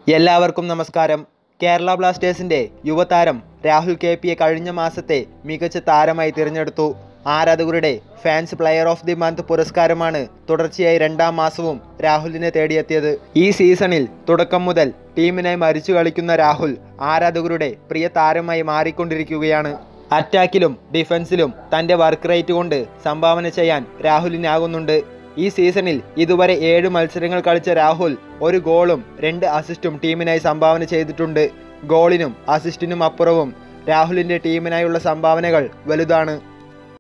എല്ലാവർക്കും നമസ്കാരം കേരള ബ്ലാസ്റ്റേഴ്സിന്റെ യുവതാരം രാഹുൽ കെ പിയെ കഴിഞ്ഞ മാസത്തെ മികച്ച താരമായി തിരഞ്ഞെടുത്തു ആരാധകരുടെ fans player of the month പുരസ്കാരമാണ് തുടർച്ചയായി രണ്ടാം മാസവും രാഹുലിനെ തേടിയെത്തിയത് ഈ സീസണിൽ തുടക്കം മുതൽ ടീമിനായി മരിച്ചു കളിക്കുന്ന രാഹുൽ ആരാധകരുടെ പ്രിയ താരമായി മാറിക്കൊണ്ടിരിക്കുകയാണ് അറ്റാക്കിലും ഡിഫൻസിലും തന്റെ വർക്ക് റേറ്റ് കൊണ്ട് സംഭാവന ചെയ്യാൻ രാഹുലിനാകുന്നുണ്ട് ഈ സീസണിൽ ഇതുവരെ ഏഴ് മത്സരങ്ങൾ കളിച്ച രാഹുൽ ഒരു ഗോളും രണ്ട് അസിസ്റ്റും ടീമിനായി സംഭാവന ചെയ്തിട്ടുണ്ട് ഗോളിനും അസിസ്റ്റിനും അപ്പുറവും രാഹുലിന്റെ ടീമിനായുള്ള സംഭാവനകൾ വലുതാണ്